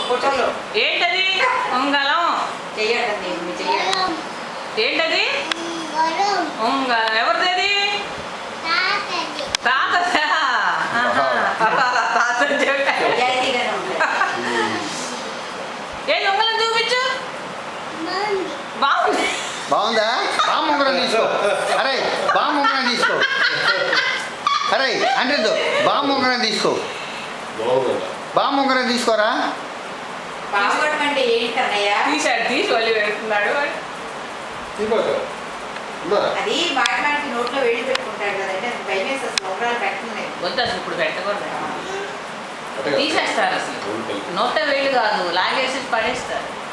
ఫోటోలో ఏంటది ఉంగలం చెయ్యండి మీ చెయ్యండి ఏంటది ఉంగ ఎవరిది తాత తాత చెప్పా నిజాయితీగానే ఉంటుంది ఏది ఉంగలం చూపించు బాగుంది బాగుందా బామ్మ ఉంగరం తీసుకో అరే బామ్మ ఉంగరం తీసుకో అరే అంటే బామ్మ ఉంగరం తీసుకో బాగుందంట బామ్మ ఉంగరం తీసుకోరా పాస్వర్డ్ అంటే ఏంటి అన్నయ్య తీసాడు తీసి మళ్ళీ పెడుతున్నాడు తీసుకోక అమ్మా అది మాటి మాటికి నోట్లో వేడి పెట్టుకుంటాడు కదంటే అది భయం వేసి అసలు ఉంగరాలు పెట్టలేదు వద్దు అసలు ఇప్పుడు పెట్టకూడదు అట్టగా. తీసేస్తారు అసలు అవును, తెలుసు. నోట వేళ్ళు కాదు లాగేసి పడేస్తారు